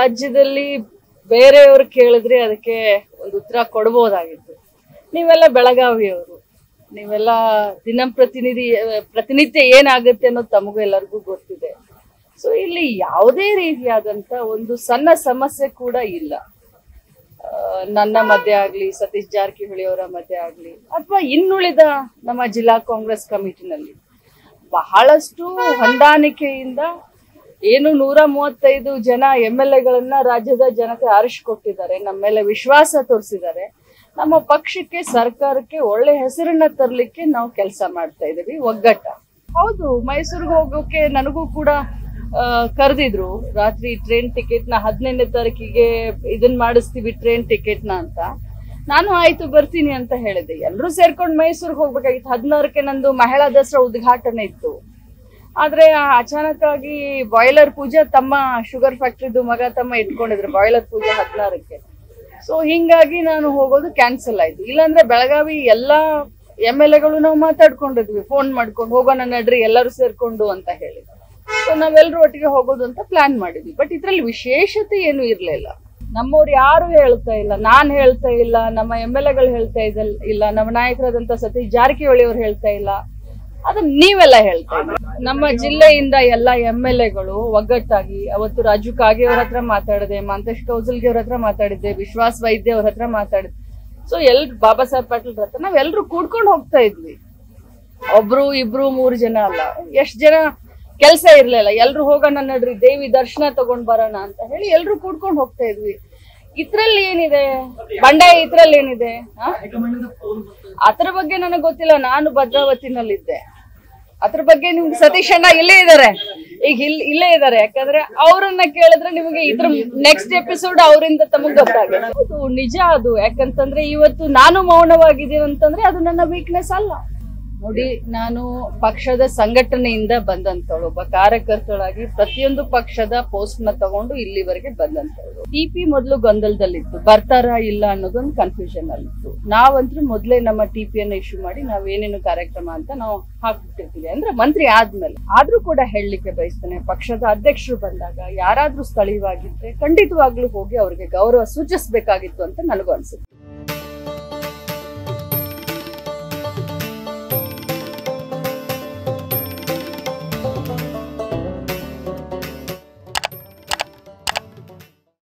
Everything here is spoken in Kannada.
ರಾಜ್ಯದಲ್ಲಿ ಬೇರೆಯವರು ಕೇಳಿದ್ರೆ ಅದಕ್ಕೆ ಒಂದು ಉತ್ತರ ಕೊಡ್ಬೋದಾಗಿತ್ತು ನೀವೆಲ್ಲ ಬೆಳಗಾವಿಯವರು ನೀವೆಲ್ಲ ದಿನಂಪ್ರತಿನಿಧಿ ಪ್ರತಿನಿತ್ಯ ಏನಾಗುತ್ತೆ ಅನ್ನೋದು ತಮಗೂ ಎಲ್ಲರಿಗೂ ಗೊತ್ತಿದೆ ಸೊ ಇಲ್ಲಿ ಯಾವುದೇ ರೀತಿಯಾದಂತ ಒಂದು ಸಣ್ಣ ಸಮಸ್ಯೆ ಕೂಡ ಇಲ್ಲ ಆ, ನನ್ನ ಮಧ್ಯೆ ಆಗ್ಲಿ ಸತೀಶ್ ಜಾರಕಿಹೊಳಿ ಅವರ ಮಧ್ಯೆ ಆಗ್ಲಿ ಅಥವಾ ಇನ್ನುಳಿದ ನಮ್ಮ ಜಿಲ್ಲಾ ಕಾಂಗ್ರೆಸ್ ಕಮಿಟಿನಲ್ಲಿ ಬಹಳಷ್ಟು ಹೊಂದಾಣಿಕೆಯಿಂದ ಏನು ನೂರ ಮೂವತ್ತೈದು ಜನ ಎಂ ಎಲ್ ಎಗಳನ್ನ ರಾಜ್ಯದ ಜನತೆ ಆರಿಸಿಕೊಟ್ಟಿದ್ದಾರೆ ನಮ್ಮ ಮೇಲೆ ವಿಶ್ವಾಸ ತೋರಿಸಿದ್ದಾರೆ ನಮ್ಮ ಪಕ್ಷಕ್ಕೆ ಸರ್ಕಾರಕ್ಕೆ ಒಳ್ಳೆ ಹೆಸರನ್ನ ತರಲಿಕ್ಕೆ ನಾವು ಕೆಲಸ ಮಾಡ್ತಾ ಇದ್ದೀವಿ ಒಗ್ಗಟ್ಟ ಹೌದು ಮೈಸೂರಿಗೆ ಹೋಗೋಕೆ ನನಗೂ ಕೂಡ ಕರೆದಿದ್ರು ರಾತ್ರಿ ಟ್ರೈನ್ ಟಿಕೆಟ್ ನ ಹದಿನೈದನೇ ತಾರೀಕಿಗೆ ಇದನ್ನ ಮಾಡಿಸ್ತೀವಿ ಟ್ರೈನ್ ಟಿಕೆಟ್ ನ ಅಂತ ನಾನು ಆಯ್ತು ಬರ್ತೀನಿ ಅಂತ ಹೇಳಿದೆ ಎಲ್ಲರೂ ಸೇರ್ಕೊಂಡು ಮೈಸೂರಿಗೆ ಹೋಗ್ಬೇಕಾಗಿತ್ತು ಹದಿನಾರಕ್ಕೆ ನಂದು ಮಹಿಳಾ ದಸರಾ ಉದ್ಘಾಟನೆ ಇತ್ತು ಆದ್ರೆ ಅಚಾನಕ್ ಆಗಿ ಬಾಯ್ಲರ್ ಪೂಜೆ ತಮ್ಮ ಶುಗರ್ ಫ್ಯಾಕ್ಟ್ರಿದು ಮಗ ತಮ್ಮ ಇಟ್ಕೊಂಡಿದ್ರು ಬಾಯ್ಲರ್ ಪೂಜೆ ಹದಿನಾರಕ್ಕೆ ಸೊ ಹಿಂಗಾಗಿ ನಾನು ಹೋಗೋದು ಕ್ಯಾನ್ಸಲ್ ಆಯ್ತು ಇಲ್ಲಾಂದ್ರೆ ಬೆಳಗಾವಿ ಎಲ್ಲಾ ಎಮ್ ಎಲ್ ಎಗಳು ನಾವು ಮಾತಾಡ್ಕೊಂಡಿದ್ವಿ ಫೋನ್ ಮಾಡ್ಕೊಂಡು ಹೋಗೋಣ ನಡ್ರಿ ಎಲ್ಲರೂ ಸೇರ್ಕೊಂಡು ಅಂತ ಹೇಳಿ ಸೊ ನಾವೆಲ್ಲರೂ ಒಟ್ಟಿಗೆ ಹೋಗೋದು ಅಂತ ಪ್ಲಾನ್ ಮಾಡಿದ್ವಿ ಬಟ್ ಇದ್ರಲ್ಲಿ ವಿಶೇಷತೆ ಏನು ಇರ್ಲಿಲ್ಲ ನಮ್ಮವ್ರು ಯಾರು ಹೇಳ್ತಾ ಇಲ್ಲ ನಾನ್ ಹೇಳ್ತಾ ಇಲ್ಲ ನಮ್ಮ ಎಮ್ ಎಲ್ ಎಗಳು ಹೇಳ್ತಾ ಇದ್ದಲ್ ಇಲ್ಲ ನಮ್ಮ ನಾಯಕರಾದಂತ ಸತೀಶ್ ಜಾರಕಿಹೊಳಿ ಅವ್ರು ಹೇಳ್ತಾ ಇಲ್ಲ ಅದನ್ನ ನೀವೆಲ್ಲ ಹೇಳ್ತಾ ಇದ್ದೀರಿ ನಮ್ಮ ಜಿಲ್ಲೆಯಿಂದ ಎಲ್ಲ ಎಮ್ ಎಲ್ ಎಗಳು ಒಗ್ಗಟ್ಟಾಗಿ ಅವತ್ತು ರಾಜು ಕಾಗೆ ಅವ್ರ ಹತ್ರ ಮಾತಾಡಿದೆ ಮಂತೇಶ್ ಕೌಸಲ್ಗೆ ಅವ್ರ ಹತ್ರ ಮಾತಾಡಿದ್ದೆ ವಿಶ್ವಾಸ್ ವೈದ್ಯ ಅವ್ರ ಹತ್ರ ಮಾತಾಡಿದೆ ಸೊ ಎಲ್ ಬಾಬಾ ಸಾಹೇಬ್ ಪಾಟೀಲ್ ಹತ್ರ ನಾವೆಲ್ಲರೂ ಕೂಡ್ಕೊಂಡು ಹೋಗ್ತಾ ಇದ್ವಿ ಒಬ್ರು ಇಬ್ರು ಮೂರು ಜನ ಅಲ್ಲ ಎಷ್ಟ್ ಜನ ಕೆಲ್ಸ ಇರ್ಲಿಲ್ಲ ಎಲ್ರು ಹೋಗೋಣ ನಡ್ರಿ ದೇವಿ ದರ್ಶನ ತಗೊಂಡ್ ಬರೋಣ ಅಂತ ಹೇಳಿ ಎಲ್ರು ಕೂಡ್ಕೊಂಡು ಹೋಗ್ತಾ ಇದ್ವಿ ಇದ್ರಲ್ಲಿ ಏನಿದೆ ಬಂಡಾಯ ಇದ್ರಲ್ಲಿ ಏನಿದೆ ಆ? ಅದ್ರ ಬಗ್ಗೆ ನನಗೆ ಗೊತ್ತಿಲ್ಲ ನಾನು ಭದ್ರಾವತಿನಲ್ಲಿದ್ದೆ ಅದ್ರ ಬಗ್ಗೆ ನಿಮ್ಗೆ ಸತೀಶ್ ಅಣ್ಣ ಇಲ್ಲೇ ಇದಾರೆ ಈಗ ಇಲ್ ಇಲ್ಲೇ ಇದಾರೆ ಯಾಕಂದ್ರೆ ಅವ್ರನ್ನ ಕೇಳಿದ್ರೆ ನಿಮಗೆ ಇದ್ರ ನೆಕ್ಸ್ಟ್ ಎಪಿಸೋಡ್ ಅವರಿಂದ ತಮಗ್ ಗೊತ್ತಾಗುತ್ತೆ ಅದು ನಿಜ ಅದು ಯಾಕಂತಂದ್ರೆ ಇವತ್ತು ನಾನು ಮೌನವಾಗಿದ್ದೀನಿ ಅಂತಂದ್ರೆ ಅದು ನನ್ನ ವೀಕ್ನೆಸ್ ಅಲ್ಲ ನೋಡಿ ನಾನು ಪಕ್ಷದ ಸಂಘಟನೆಯಿಂದ ಬಂದಂತವಳು ಒಬ್ಬ ಕಾರ್ಯಕರ್ತಳಾಗಿ ಪ್ರತಿಯೊಂದು ಪಕ್ಷದ ಪೋಸ್ಟ್ ನ ತಗೊಂಡು ಇಲ್ಲಿವರೆಗೆ ಬಂದಂತವಳು ಟಿಪಿ ಮೊದಲು ಗೊಂದಲದಲ್ಲಿತ್ತು ಬರ್ತಾರಾ ಇಲ್ಲ ಅನ್ನೋದೊಂದು ಕನ್ಫ್ಯೂಷನ್ ಅಲ್ಲಿತ್ತು ನಾವಂತೂ ಮೊದಲೇ ನಮ್ಮ ಟಿಪಿಯನ್ನ ಇಶ್ಯೂ ಮಾಡಿ ನಾವೇನೇನು ಕಾರ್ಯಕ್ರಮ ಅಂತ ನಾವು ಹಾಕ್ಬಿಟ್ಟಿರ್ತೀವಿ ಅಂದ್ರೆ ಮಂತ್ರಿ ಆದ್ಮೇಲೆ ಆದ್ರೂ ಕೂಡ ಹೇಳಲಿಕ್ಕೆ ಬಯಸ್ತೇನೆ ಪಕ್ಷದ ಅಧ್ಯಕ್ಷರು ಬಂದಾಗ ಯಾರಾದ್ರೂ ಸ್ಥಳೀಯವಾಗಿದ್ರೆ ಖಂಡಿತವಾಗ್ಲೂ ಹೋಗಿ ಅವ್ರಿಗೆ ಗೌರವ ಸೂಚಿಸಬೇಕಾಗಿತ್ತು ಅಂತ ನನಗೂ ಅನ್ಸುತ್ತೆ